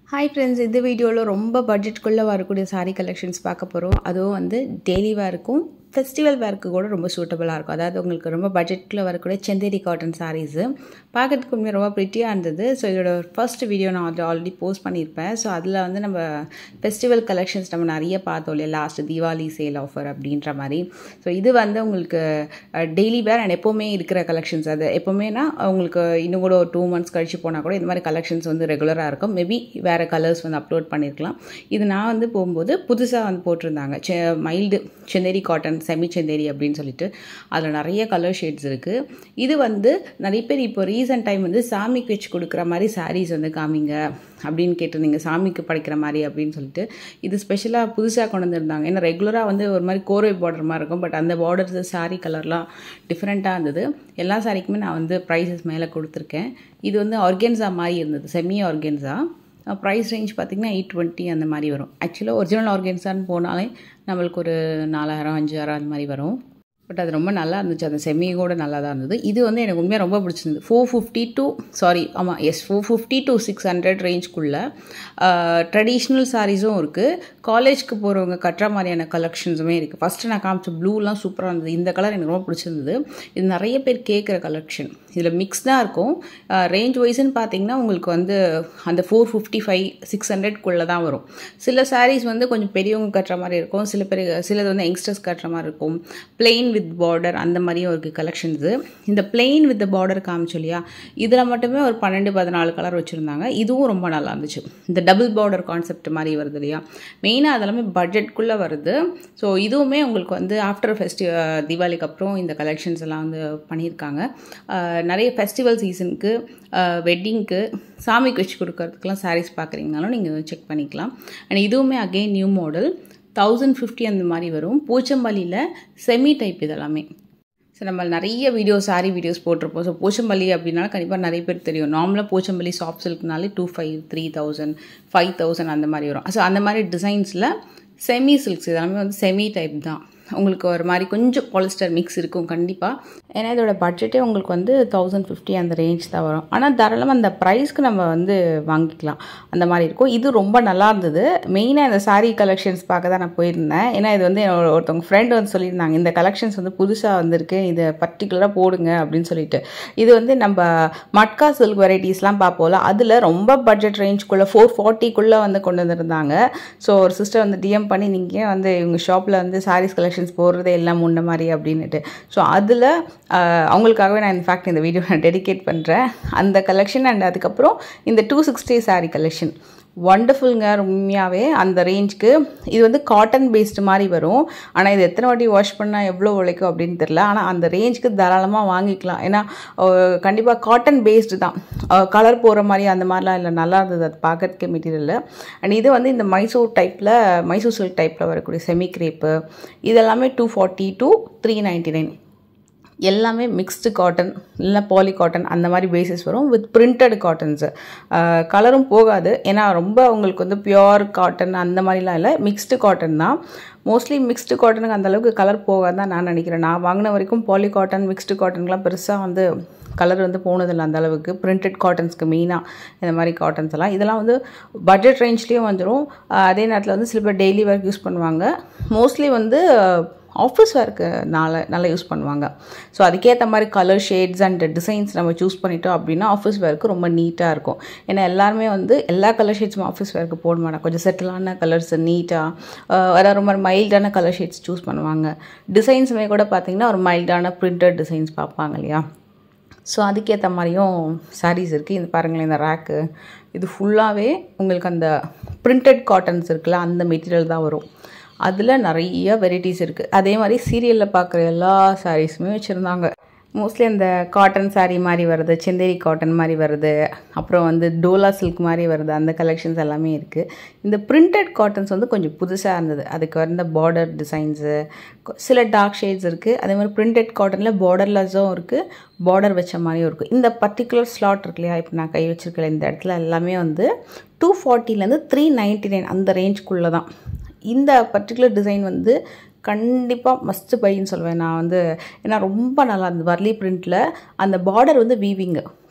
hi friends இந்த வீடியோவில் ரொம்ப பட்ஜெட்குள்ளே வரக்கூடிய சாரீ கலெக்ஷன்ஸ் பார்க்க போகிறோம் அதுவும் வந்து டெய்லி வேருக்கும் ஃபெஸ்டிவல் வேர்க்கு கூட ரொம்ப சூட்டபுளாக இருக்கும் அதாவது உங்களுக்கு ரொம்ப பட்ஜெட்டில் வரக்கூடிய செந்தேரி காட்டன் சாரீஸு பார்க்கறதுக்கு உண்மையாக ரொம்ப ப்ரிட்டியாக இருந்தது ஸோ இதோட ஃபர்ஸ்ட் வீடியோ நான் அதில் ஆல்ரெடி போஸ்ட் பண்ணியிருப்பேன் ஸோ அதில் வந்து நம்ம ஃபெஸ்டிவல் கலெக்ஷன்ஸ் நம்ம நிறைய பார்த்தோம் இல்லையா லாஸ்ட் தீபாவளி சேல் ஆஃபர் அப்படின்ற மாதிரி ஸோ இது வந்து உங்களுக்கு டெய்லி வேர் அண்ட் எப்போவுமே இருக்கிற கலெக்ஷன்ஸ் அது எப்போவுமேனா உங்களுக்கு இன்னும் கூட ஒரு டூ மந்த்ஸ் கழிச்சு போனால் கூட இந்த மாதிரி கலெக்ஷன்ஸ் வந்து ரெகுலராக இருக்கும் மேபி வேறு கலர்ஸ் வந்து அப்லோட் பண்ணியிருக்கலாம் இது நான் வந்து போகும்போது புதுசாக வந்து போட்டிருந்தாங்க செ mild Chanderi cotton semi Chanderi அப்படின்னு சொல்லிட்டு அதில் நிறைய கலர் ஷேட்ஸ் இருக்குது இது வந்து நிறைய பேர் இப்போ ரீசன்ட் டைம் வந்து சாமிக்கு வச்சு கொடுக்குற மாதிரி சாரீஸ் வந்து காமிங்க அப்படின்னு கேட்டிருந்தீங்க சாமிக்கு படைக்கிற மாதிரி அப்படின்னு சொல்லிட்டு இது ஸ்பெஷலாக புதுசாக கொண்டு வந்திருந்தாங்க ஏன்னா ரெகுலராக வந்து ஒரு மாதிரி கோரை பார்டர் மாதிரி இருக்கும் பட் அந்த பார்டர்ஸ் சாரீ கலர்லாம் டிஃப்ரெண்ட்டாக இருந்தது எல்லா சாரிக்குமே நான் வந்து ப்ரைஸஸ் மேலே கொடுத்துருக்கேன் இது வந்து ஆர்கென்ஸா மாதிரி இருந்தது செமி ஆர்கென்ஸா ப்ரைஸ் ரேஞ்ச் பார்த்திங்கன்னா எயிட் டுவெண்ட்டி அந்த மாதிரி வரும் ஆக்சுவலாக ஒரிஜினல் ஆர்கென்ஸான்னு போனாலே நம்மளுக்கு ஒரு நாலாயிரம் அஞ்சாயிரம் அந்த மாதிரி வரும் பட் அது ரொம்ப நல்லா இருந்துச்சு அந்த செமி கூட நல்லா தான் இருந்தது இது வந்து எனக்கு உண்மையாக ரொம்ப பிடிச்சிருந்தது ஃபோர் ஃபிஃப்டி டூ சாரி ஆமாம் yes four fifty to six hundred ரேஞ்ச்குள்ளே ட்ரெடிஷ்னல் சாரீஸும் இருக்குது காலேஜ்க்கு போகிறவங்க கட்டுற மாதிரியான கலெக்ஷன்ஸுமே இருக்குது ஃபஸ்ட்டு நான் காமிச்ச ப்ளூலாம் சூப்பராக இருந்தது இந்த கலர் எனக்கு ரொம்ப பிடிச்சிருந்தது இது நிறைய பேர் கேட்குற கலெக்ஷன் இதில் மிக்ஸ் தான் இருக்கும் ரேஞ்ச் வைஸ்ன்னு பார்த்தீங்கன்னா உங்களுக்கு வந்து அந்த ஃபோர் ஃபிஃப்டி ஃபைவ் சிக்ஸ் ஹண்ட்ரட்குள்ளே தான் வரும் சில சாரீஸ் வந்து கொஞ்சம் பெரியவங்க கட்டுற மாதிரி இருக்கும் சில பேர் சிலது வந்து யங்ஸ்டர்ஸ் கட்டுற மாதிரி இருக்கும் பிளெயின் வித் பார்டர் அந்த மாதிரியும் இருக்குது கலெக்ஷன்ஸு இந்த பிளெயின் வித் பார்டர் காமிச்சு இல்லையா இதில் மட்டுமே ஒரு பன்னெண்டு பதினாலு கலர் வச்சுருந்தாங்க இதுவும் ரொம்ப நல்லா இருந்துச்சு இந்த டபுள் பார்டர் கான்செப்ட் மாதிரி வருது இல்லையா மெயினாக அதெல்லாமே பட்ஜெட்குள்ளே வருது ஸோ இதுவுமே உங்களுக்கு வந்து ஆஃப்டர் ஃபெஸ்டி தீபாவளிக்கு அப்புறம் இந்த கலெக்ஷன்ஸ் எல்லாம் வந்து பண்ணியிருக்காங்க நிறைய ஃபெஸ்டிவல் சீசனுக்கு வெட்டிங்க்கு சாமிக்கு வச்சு கொடுக்கறதுக்கெலாம் சாரீஸ் பார்க்குறீங்கனாலும் நீங்கள் செக் பண்ணிக்கலாம் அண்ட் இதுவுமே again new model thousand fifty அந்த மாதிரி வரும் பூச்சம்பள்ளியில் செமி டைப் இதெல்லாமே ஸோ நம்ம நிறைய வீடியோஸ் சாரி வீடியோஸ் போட்டிருப்போம் ஸோ போச்சம்பள்ளி அப்படின்னால கண்டிப்பாக நிறைய பேர் தெரியும் நார்மலாக போச்சம்பள்ளி சாஃப்ட் சில்க்னாலே two five three thousand five thousand அந்த மாதிரி வரும் ஸோ அந்த மாதிரி டிசைன்ஸில் செமி சில்க்ஸ் இதெல்லாமே வந்து செமி டைப் தான் உங்களுக்கு ஒரு மாதிரி கொஞ்சம் பாலிஸ்டர் மிக்ஸ் இருக்கும் கண்டிப்பாக ஏன்னா இதோட பட்ஜெட்டே உங்களுக்கு வந்து தௌசண்ட் ஃபிஃப்டி அந்த ரேஞ்ச் தான் வரும் ஆனால் தாராளமாக அந்த ப்ரைஸ்க்கு நம்ம வந்து வாங்கிக்கலாம் அந்த மாதிரி இருக்கும் இது ரொம்ப நல்லா இருந்தது மெயினாக இந்த சாரீ கலெக்ஷன்ஸ் பார்க்க தான் நான் போயிருந்தேன் ஏன்னா இது வந்து ஒருத்தவங்க ஃப்ரெண்ட் வந்து சொல்லியிருந்தாங்க இந்த கலெக்ஷன்ஸ் வந்து புதுசாக வந்திருக்கு இதை பர்டிகுலராக போடுங்க அப்படின்னு சொல்லிட்டு இது வந்து நம்ம மட்கா சில்க் வெரைட்டிஸ்லாம் பார்ப்போம்ல அதில் ரொம்ப பட்ஜெட் ரேஞ்சுக்குள்ளே ஃபோர் ஃபார்ட்டிக்குள்ளே வந்து கொண்டு வந்திருந்தாங்க ஸோ ஒரு சிஸ்டர் வந்து டிஎம் பண்ணி நீங்கள் வந்து இவங்க ஷாப்பில் வந்து சாரீஸ் கலெக்ஷன் கலெக்ஷன்ஸ் போடுறதே எல்லாம் முன்ன மாதிரி அப்படின்னுட்டு ஸோ அதில் அவங்களுக்காகவே நான் இன்ஃபேக்ட் இந்த வீடியோ நான் டெடிகேட் பண்ணுறேன் அந்த கலெக்ஷன் அண்ட் அதுக்கப்புறம் இந்த டூ சிக்ஸ்டி சாரீ கலெக்ஷன் ஒண்டர்ஃபுல்ங்க உண்மையாகவே அந்த ரேஞ்சுக்கு இது வந்து காட்டன் பேஸ்டு மாதிரி வரும் ஆனால் இது எத்தனை வாட்டி வாஷ் பண்ணால் எவ்வளோ உழைக்கும் அப்படின்னு தெரில ஆனால் அந்த ரேஞ்சுக்கு தாராளமாக வாங்கிக்கலாம் ஏன்னா கண்டிப்பாக காட்டன் பேஸ்டு தான் கலர் போகிற மாதிரி அந்த மாதிரிலாம் இல்லை நல்லா இருந்தது அது பார்க்கறதுக்கே மெட்டீரியல் அண்ட் இது வந்து இந்த மைசூர் டைப்பில் மைசூர் சில்க் டைப்பில் வரக்கூடிய செமி கிரேப்பு இதெல்லாமே two forty two three ninety nine எல்லாமே மிக்ஸ்டு காட்டன் இல்லை பாலி காட்டன் அந்த மாதிரி பேசிஸ் வரும் வித் பிரிண்டட் காட்டன்ஸு கலரும் போகாது ஏன்னா ரொம்ப உங்களுக்கு வந்து பியோர் காட்டன் அந்த மாதிரிலாம் இல்லை மிக்ஸ்டு காட்டன் தான் மோஸ்ட்லி மிக்ஸ்டு காட்டனுக்கு அந்தளவுக்கு கலர் போகாது தான் நான் நினைக்கிறேன் நான் வாங்கின வரைக்கும் பாலி காட்டன் மிக்ஸ்டு காட்டனுக்குலாம் பெருசாக வந்து கலர் வந்து போனதில்லை அந்த அளவுக்கு பிரிண்டட் காட்டன்ஸ்க்கு மெயினாக இந்த மாதிரி காட்டன்ஸ் எல்லாம் இதெல்லாம் வந்து பட்ஜெட் ரேஞ்ச்லேயும் வந்துடும் அதே நேரத்தில் வந்து சில பேர் டெய்லி ஒர்க் யூஸ் பண்ணுவாங்க மோஸ்ட்லி வந்து ஆஃபீஸ் ஒர்க்கு நல்லா நல்லா யூஸ் பண்ணுவாங்க ஸோ அதுக்கேற்ற மாதிரி கலர் ஷேட்ஸ் அண்ட் டிசைன்ஸ் நம்ம சூஸ் பண்ணிட்டோம் அப்படின்னா ஆஃபீஸ் ஒர்க்கு ரொம்ப நீட்டாக இருக்கும் ஏன்னா எல்லாருமே வந்து எல்லா கலர் ஷேட்ஸும் ஆஃபீஸ் ஒர்க்கு போட மாட்டாங்க கொஞ்சம் செட்டிலான கலர்ஸ் நீட்டாக அதாவது ரொம்ப மைல்டான கலர் ஷேட்ஸ் சூஸ் பண்ணுவாங்க டிசைன்ஸுமே கூட பார்த்திங்கன்னா ஒரு மைல்டான பிரிண்டட் டிசைன்ஸ் பார்ப்பாங்க இல்லையா ஸோ அதுக்கேற்ற மாதிரியும் சாரீஸ் இருக்குது இந்த பாருங்களேன் இந்த ரேக்கு இது ஃபுல்லாகவே உங்களுக்கு அந்த பிரிண்டட் காட்டன்ஸ் இருக்குல்ல அந்த மெட்டீரியல் தான் வரும் அதில் நிறைய வெரைட்டிஸ் இருக்குது அதே மாதிரி சீரியலில் பார்க்குற எல்லா சாரீஸுமே வச்சுருந்தாங்க மோஸ்ட்லி அந்த காட்டன் சாரீ மாதிரி வருது செந்தேரி காட்டன் மாதிரி வருது அப்புறம் வந்து டோலா சில்க் மாதிரி வருது அந்த கலெக்ஷன்ஸ் எல்லாமே இருக்குது இந்த பிரிண்டட் காட்டன்ஸ் வந்து கொஞ்சம் புதுசாக இருந்தது அதுக்கு வந்த பார்டர் டிசைன்ஸு சில டார்க் ஷேட்ஸ் இருக்குது அதே மாதிரி பிரிண்டட் காட்டனில் பார்டர்லெஸ்ஸும் இருக்குது பார்டர் வச்ச மாதிரியும் இருக்குது இந்த பர்டிகுலர் ஸ்லாட் இருக்கு இல்லையா இப்போ நான் கை வச்சிருக்கல இந்த இடத்துல எல்லாமே வந்து டூ ஃபார்ட்டிலேருந்து த்ரீ நைன்ட்டி நைன் அந்த ரேஞ்சுக்குள்ளே தான் இந்த பர்டிகுலர் டிசைன் வந்து கண்டிப்பாக மஸ்ட் பைன்னு சொல்லுவேன் நான் வந்து ஏன்னா ரொம்ப நல்லா இருந்தது வர்லி பிரிண்டில் அந்த பார்டர் வந்து வீவிங்கு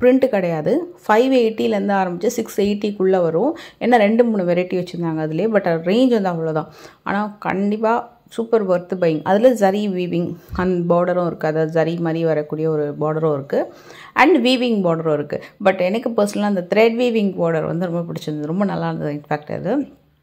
பிரிண்ட் கிடையாது ஃபைவ் எயிட்டிலேருந்து ஆரம்பித்து சிக்ஸ் எயிட்டிக்குள்ளே வரும் ஏன்னா ரெண்டு மூணு வெரைட்டி வச்சுருந்தாங்க அதுலேயே பட் ரேஞ்ச் வந்து அவ்வளோதான் ஆனால் கண்டிப்பாக சூப்பர் ஒர்த்து பைங் அதில் ஜரி வீவிங் அந்த பார்டரும் இருக்குது அதாவது ஜரி மாதிரி வரக்கூடிய ஒரு பார்டரும் இருக்குது அண்ட் வீவிங் பார்டரும் இருக்குது பட் எனக்கு பர்சனலாக அந்த த்ரெட் வீவிங் பார்டர் வந்து ரொம்ப பிடிச்சிருந்தது ரொம்ப நல்லா இருந்தது இன்ஃபேக்ட் அது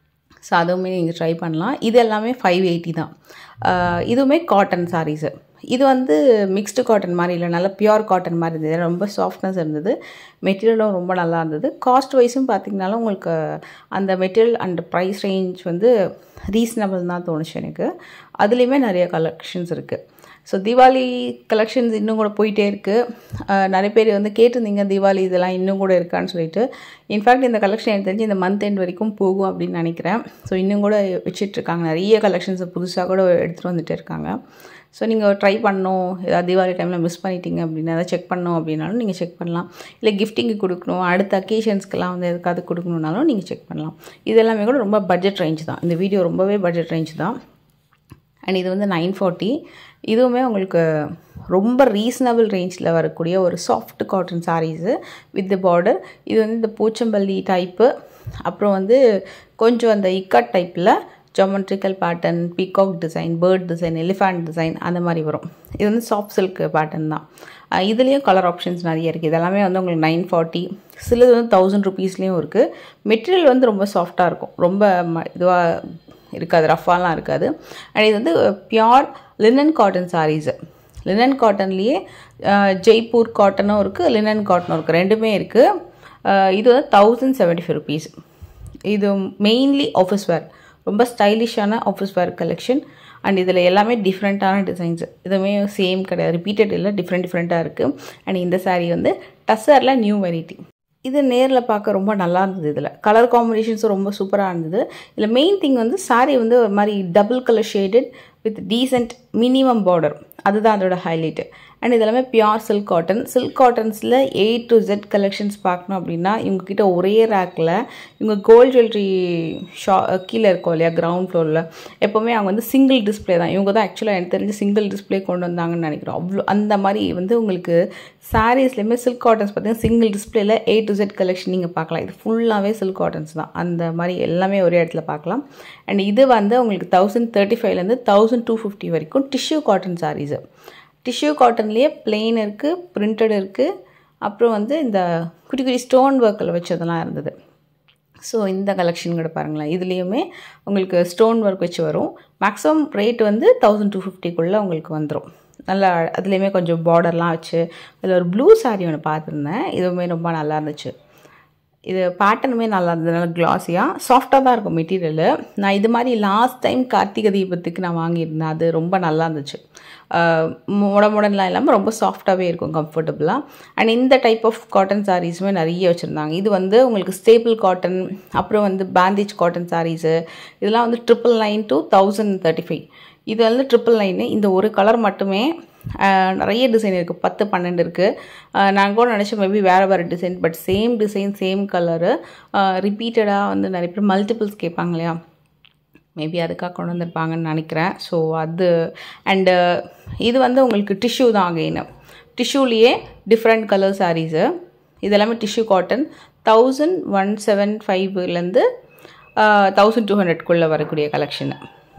ஸோ அதுவுமே நீங்கள் ட்ரை பண்ணலாம் இது எல்லாமே ஃபைவ் எயிட்டி தான் இதுவுமே காட்டன் சாரீஸு இது வந்து மிக்ஸ்டு காட்டன் மாதிரி இல்லை நல்லா பியூர் காட்டன் மாதிரி இருந்தது ரொம்ப சாஃப்ட்னஸ் இருந்தது மெட்டீரியலும் ரொம்ப நல்லா இருந்தது காஸ்ட் வைஸும் பார்த்திங்கனாலும் உங்களுக்கு அந்த மெட்டீரியல் அண்ட் ப்ரைஸ் ரேஞ்ச் வந்து ரீசனபிள் தான் தோணுச்சு எனக்கு அதுலேயுமே நிறைய கலெக்ஷன்ஸ் இருக்குது ஸோ தீபாவளி கலெக்ஷன்ஸ் இன்னும் கூட போயிட்டே இருக்குது நிறைய பேர் வந்து கேட்டிருந்தீங்க தீபாவளி இதெல்லாம் இன்னும் கூட இருக்கான்னு சொல்லிட்டு இன்ஃபேக்ட் இந்த கலெக்ஷன் எனக்கு தெரிஞ்சு இந்த மந்த் எண்ட் வரைக்கும் போகும் அப்படின்னு நினைக்கிறேன் ஸோ இன்னும் கூட வச்சிட்ருக்காங்க நிறைய கலெக்ஷன்ஸை புதுசாக கூட எடுத்துகிட்டு வந்துட்டு இருக்காங்க ஸோ நீங்கள் ட்ரை பண்ணணும் ஏதாவது தீபாவளி டைமில் மிஸ் பண்ணிட்டீங்க அப்படின்னா ஏதாவது செக் பண்ணணும் அப்படின்னாலும் நீங்கள் செக் பண்ணலாம் இல்லை கிஃப்டிங்கு கொடுக்கணும் அடுத்த அக்கேஷன்ஸ்க்கெலாம் வந்து எதுக்காவது கொடுக்கணுன்னாலும் நீங்கள் செக் பண்ணலாம் இது எல்லாமே கூட ரொம்ப பட்ஜெட் ரேஞ்ச் தான் இந்த வீடியோ ரொம்பவே பட்ஜெட் ரேஞ்ச் தான் அண்ட் இது வந்து நைன் ஃபார்ட்டி இதுவுமே உங்களுக்கு ரொம்ப ரீசனபிள் ரேஞ்சில் வரக்கூடிய ஒரு soft cotton saris with border இது வந்து இந்த பூச்சம்பள்ளி டைப்பு அப்புறம் வந்து கொஞ்சம் அந்த இக்கட் டைப்பில் geometrical pattern peacock design bird design elephant design அந்த மாதிரி வரும் இது வந்து சாஃப்ட் சில்க் பேட்டர்ன் தான் இதுலேயும் கலர் ஆப்ஷன்ஸ் நிறைய இருக்குது இதெல்லாமே வந்து உங்களுக்கு நைன் ஃபார்ட்டி சிலது வந்து தௌசண்ட் ருபீஸ்லேயும் இருக்குது மெட்டீரியல் வந்து ரொம்ப சாஃப்டாக இருக்கும் ரொம்ப இதுவாக இருக்காது ரஃபாலாம் இருக்காது அண்ட் இது வந்து pure linen cotton saris linen காட்டன்லேயே ஜெய்ப்பூர் காட்டனும் இருக்குது லினன் காட்டனும் இருக்குது ரெண்டுமே இருக்குது இது வந்து தௌசண்ட் செவன்ட்டி ஃபைவ் ருபீஸ் இது மெயின்லி ஆஃபீஸ் வேர் ரொம்ப ஸ்டைலிஷான ஆஃபீஸ் வேர் கலெக்ஷன் அண்ட் இதில் எல்லாமே டிஃப்ரெண்ட்டான டிசைன்ஸ் இதுவுமே சேம் கிடையாது ரிப்பீட்டட் இல்லை டிஃப்ரெண்ட் டிஃப்ரெண்ட்டாக இருக்குது அண்ட் இந்த சாரீ வந்து டசரில் நியூ வெரைட்டி இது நேரில் பார்க்க ரொம்ப நல்லா இருந்தது இதில் கலர் காம்பினேஷன்ஸும் ரொம்ப சூப்பராக இருந்தது இதில் மெயின் திங் வந்து சாரீ வந்து ஒரு மாதிரி double colour shaded with decent minimum border அதுதான் அதோட ஹைலைட்டு அண்ட் இது எல்லாமே பியோர் சில்க் காட்டன் சில்க் காட்டன்ஸில் ஏ டு ஜெட் கலெக்ஷன்ஸ் பார்க்கணும் அப்படின்னா இவங்கக்கிட்ட ஒரே ரேக்கில் இவங்க கோல்ட் ஜுவல்லரி ஷா கீழே இருக்கோம் இல்லையா கிரவுண்ட் ஃப்ளோரில் எப்போவுமே அவங்க வந்து சிங்கிள் டிஸ்பிளே தான் இவங்க தான் ஆக்சுவலாக எனக்கு தெரிஞ்சு சிங்கிள் டிஸ்பிளே கொண்டு வந்தாங்கன்னு நினைக்கிறோம் அவ்வளோ அந்த மாதிரி வந்து உங்களுக்கு சாரீஸ்லேயுமே சில்க் காட்டன்ஸ் பார்த்தீங்கன்னா சிங்கிள் டிஸ்பிளேல ஏ டு ஜெட் கலெக்ஷன் நீங்கள் பார்க்கலாம் இது ஃபுல்லாகவே சில்க் காட்டன்ஸ் தான் அந்த மாதிரி எல்லாமே ஒரே இடத்துல பார்க்கலாம் அண்ட் இது வந்து உங்களுக்கு தௌசண்ட் தேர்ட்டி ஃபைவ்லேருந்து தௌசண்ட் டூ ஃபிஃப்டி வரைக்கும் டிஷ்யூ காட்டன் சாரீஸு டிஷ்யூ காட்டன்லேயே பிளெயின் இருக்குது பிரிண்டட் இருக்குது அப்புறம் வந்து இந்த குட்டி குட்டி ஸ்டோன் ஒர்க்கில் வச்சதெல்லாம் இருந்தது ஸோ இந்த கலெக்ஷன் கூட பாருங்களேன் இதுலேயுமே உங்களுக்கு ஸ்டோன் ஒர்க் வச்சு வரும் மேக்ஸிமம் ரேட் வந்து தௌசண்ட் டூ ஃபிஃப்டிக்குள்ளே உங்களுக்கு வந்துடும் நல்லா அதுலேயுமே கொஞ்சம் பார்டர்லாம் வச்சு அதில் ஒரு ப்ளூ சாரீ ஒன்று பார்த்துருந்தேன் இதுவுமே ரொம்ப நல்லா இருந்துச்சு இது பேட்டர்னுமே நல்லா இருந்தது நல்லா கிளாஸியாக சாஃப்டாக தான் இருக்கும் மெட்டீரியலு நான் இது மாதிரி லாஸ்ட் டைம் கார்த்திகை தீபத்துக்கு நான் வாங்கியிருந்தேன் அது ரொம்ப நல்லா இருந்துச்சு முட முடன்லாம் இல்லாமல் ரொம்ப சாஃப்டாகவே இருக்கும் கம்ஃபர்டபுளாக அண்ட் இந்த டைப் ஆஃப் காட்டன் சாரீஸுமே நிறைய வச்சுருந்தாங்க இது வந்து உங்களுக்கு ஸ்டேபிள் காட்டன் அப்புறம் வந்து பேண்டேஜ் காட்டன் சாரீஸு இதெல்லாம் வந்து triple nine to thousand thirty five இது வந்து ட்ரிபிள் நைனு இந்த ஒரு கலர் மட்டுமே நிறைய டிசைன் இருக்குது பத்து பன்னெண்டு இருக்குது நான் கூட நினச்சேன் மேபி வேறு வேறு design but same design same colour ரிப்பீட்டடாக வந்து நிறைய பேர் மல்டிபிள்ஸ் கேட்பாங்க இல்லையா மேபி அதுக்காக கொண்டு வந்திருப்பாங்கன்னு நினைக்கிறேன் ஸோ அது அண்டு இது வந்து உங்களுக்கு டிஷ்யூ தான் அகைனு டிஷ்யூலேயே டிஃப்ரெண்ட் கலர் சாரீஸு இது எல்லாமே tissue cotton thousand one seven ஃபைவ்லேருந்து தௌசண்ட் டூ ஹண்ட்ரட்குள்ளே வரக்கூடிய கலெக்ஷனு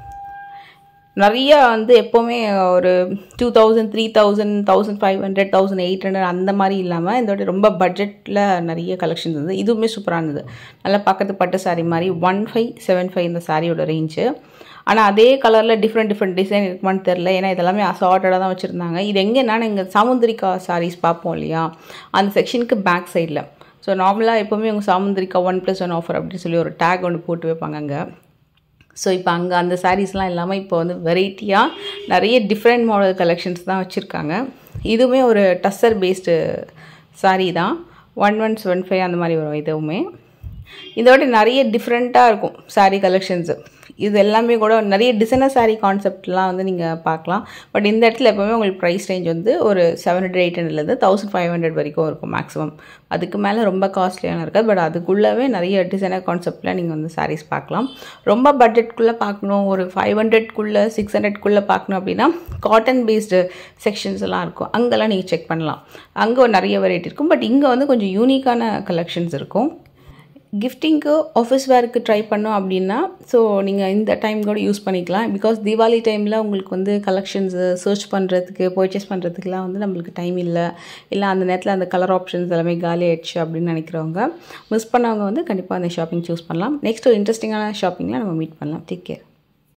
நிறைய வந்து எப்போவுமே ஒரு two thousand three thousand thousand five hundred thousand eight hundred அந்த மாதிரி இல்லாமல் இதோட ரொம்ப பட்ஜெட்டில் நிறைய கலெக்ஷன்ஸ் இருந்தது இதுவுமே சூப்பராக இருந்தது நல்லா பக்கத்து பட்டு சாரீ மாதிரி ஒன் ஃபைவ் செவன் ஃபைவ் இந்த சாரியோட ரேஞ்சு ஆனால் அதே கலரில் டிஃப்ரெண்ட் டிஃப்ரெண்ட் டிசைன் இருக்குமான்னு தெரில ஏன்னா இதெல்லாமே அசார்ட்டடாக தான் வச்சுருந்தாங்க இது எங்கன்னா இங்கே சாமுந்திரிக்கா சாரீஸ் பார்ப்போம் இல்லையா அந்த செக்ஷனுக்கு பேக் சைடில் ஸோ நார்மலாக எப்போவுமே உங்கள் Samudrika one plus one offer அப்படின்னு சொல்லி ஒரு டேக் ஒன்று போட்டு வைப்பாங்க அங்கே ஸோ இப்போ அங்கே அந்த சாரீஸ்லாம் இல்லாமல் இப்போ வந்து வெரைட்டியாக நிறைய டிஃப்ரெண்ட் மாடல் கலெக்ஷன்ஸ் தான் வச்சுருக்காங்க இதுவுமே ஒரு டஸ்ஸர் பேஸ்டு சாரீ தான் ஒன் ஒன் செவன் ஃபைவ் அந்த மாதிரி வரும் இதுவுமே இதோட நிறைய டிஃப்ரெண்ட்டாக இருக்கும் சாரீ கலெக்ஷன்ஸு இது எல்லாமே கூட நிறைய டிசைனர் சாரீ கான்செப்ட்லாம் வந்து நீங்கள் பார்க்கலாம் பட் இந்த இடத்துல எப்போவுமே உங்களுக்கு ப்ரைஸ் ரேஞ்ச் வந்து ஒரு செவன் ஹண்ட்ரட் எயிட் ஹண்ட்ரட்லேருந்து தௌசண்ட் ஃபைவ் ஹண்ட்ரட் வரைக்கும் இருக்கும் மேக்ஸிமம் அதுக்கு மேலே ரொம்ப காஸ்ட்லியான இருக்காது பட் அதுக்குள்ளவே நிறைய டிசைனர் கான்செப்டில் நீங்கள் வந்து சாரீஸ் பார்க்கலாம் ரொம்ப பட்ஜெட்குள்ளே பார்க்கணும் ஒரு ஃபைவ் ஹண்ட்ரட்குள்ளே சிக்ஸ் ஹண்ட்ரட்குள்ளே பார்க்கணும் அப்படின்னா காட்டன் பேஸ்டு செக்ஷன்ஸ் எல்லாம் இருக்கும் அங்கெல்லாம் நீங்கள் செக் பண்ணலாம் அங்கே நிறைய வெரைட்டி இருக்கும் பட் இங்கே வந்து கொஞ்சம் யூனிக்கான கலெக்ஷன்ஸ் இருக்கும் கிஃப்டிங்க்கு ஆஃபீஸ் வேருக்கு ட்ரை பண்ணோம் அப்படின்னா ஸோ நீங்கள் இந்த டைம் கூட யூஸ் பண்ணிக்கலாம் பிகாஸ் தீபாவளி டைமில் உங்களுக்கு வந்து கலெக்ஷன்ஸு சர்ச் பண்ணுறதுக்கு பர்ச்சேஸ் பண்ணுறதுக்குலாம் வந்து நம்மளுக்கு டைம் இல்லை இல்லை அந்த நேரத்தில் அந்த கலர் ஆப்ஷன்ஸ் எல்லாமே காலி ஆயிடுச்சு அப்படின்னு நினைக்கிறவங்க மிஸ் பண்ணவங்க வந்து கண்டிப்பாக அந்த ஷாப்பிங் சூஸ் பண்ணலாம் நெக்ஸ்ட் ஒரு இன்ட்ரெஸ்டிங்கான ஷாப்பிங்கில் நம்ம மீட் பண்ணலாம் டேக் கேர்